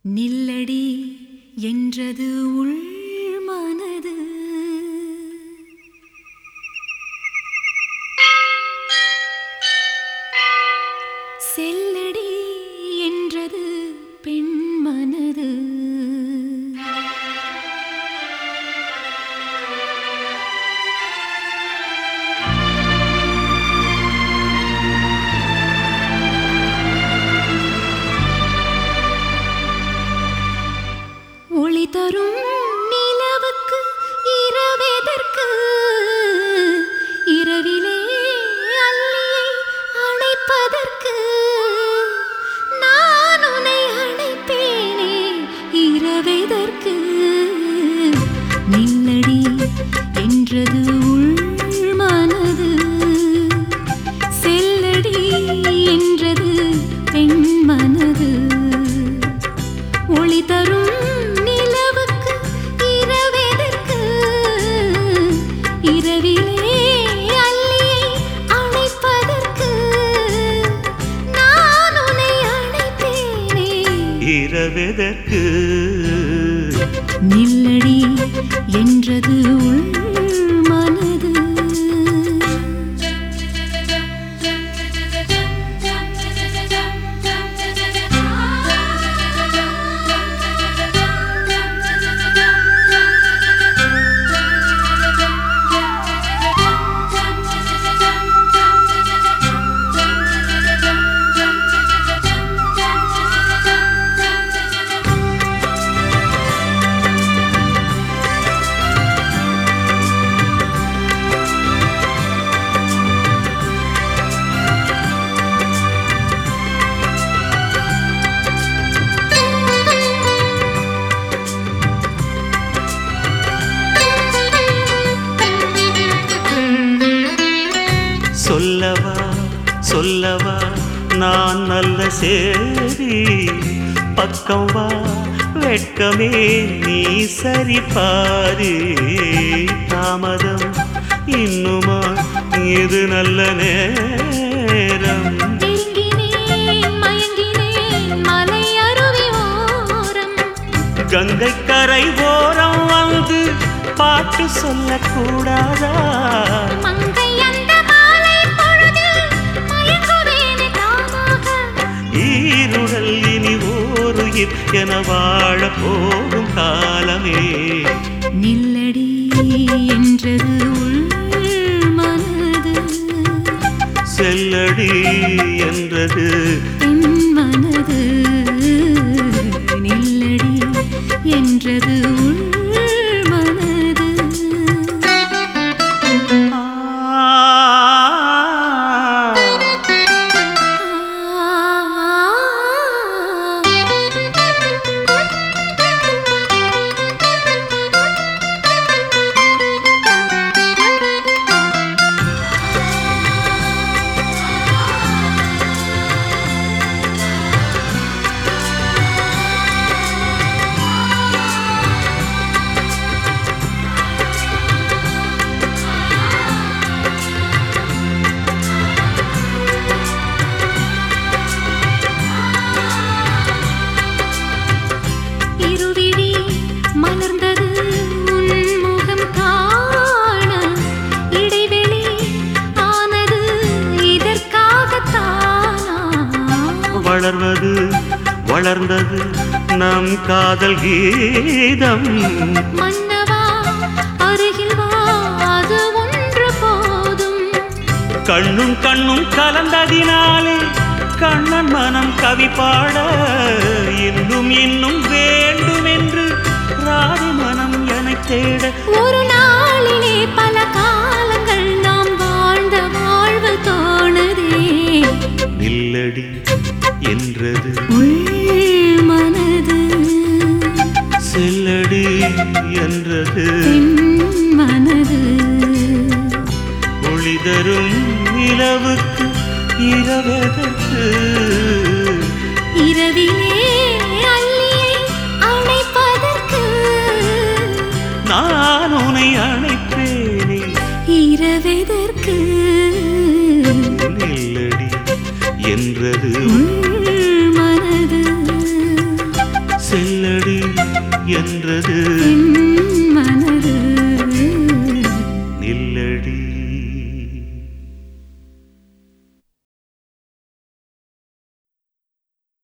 நில்லடி என்றது உள் மனது செல்லடி என்றது பெண் மனது ஒளி தரும் நிலவுக்கு இரவெதற்கு இரவிலே அல்லியை அணைப்பதற்கு நான் உன்னை அணைப்பேனே இரவெதற்கு நில்லடி என்றது உள் மனது செல்லடி என்றது பெண் மனது ஒளி தரும் நிலவுக்கு இரவெதற்கு இரவிலே அல்லியை அணைப்பதற்கு நான் உன்னை அணைப்பேனே இரவெதற்கு நில்லடி என்றது உள் மனது சொல்லவா சொல்லவா நான் நல்ல சேரி பக்கம் வா வெட்கமே நீ சரி பாரு தாமதம் இன்னுமா இது நல்ல நேரம் நெருங்கினேன் மயங்கினேன் மலை அருவி ஓரம் கங்கை கரை ஓரம் வந்து பாட்டு சொல்லக்கூடாதா மங்கை அந்த மாலை பொழுதில் மயங்குவேனே தாமாக ஈருடல் இனி ஓருயிர் என வாழ போகும் காலமே நில்லடி என்றது உள் மனது செல்லடி என்றது என் மனது நில்லடி என்றது உள் மனது ஆ இருவிழி மலர்ந்தது உன் முகம் காண இடைவெளி ஆனது இதற்காகத்தானா வளர்வது வளர்ந்தது நம் காதல் கீதம் மன்னவா அருகில் வா அது ஒன்று போதும் கண்ணும் கண்ணும் கலந்ததினாலே கண்ணன் மனம் கவி பாட இன்னும் இன்னும் வேண்டும் என்று ராதி மனம் என தேட ஒரு நாளிலே பல காலங்கள் நாம் வாழ்ந்த வாழ்வு தோணுதே நில்லடி என்றது உள் மனது செல்லடி என்றது பெண் மனது ஒளி தரும் நிலவுக்கு இரவதற்கு இரவிலே அல்லியை அணைப்பதற்கு நான் உன்னை அணைப்பேனே இரவெதற்கு நில்லடி என்றது உள் மனது செல்லடி என்றது என் மனது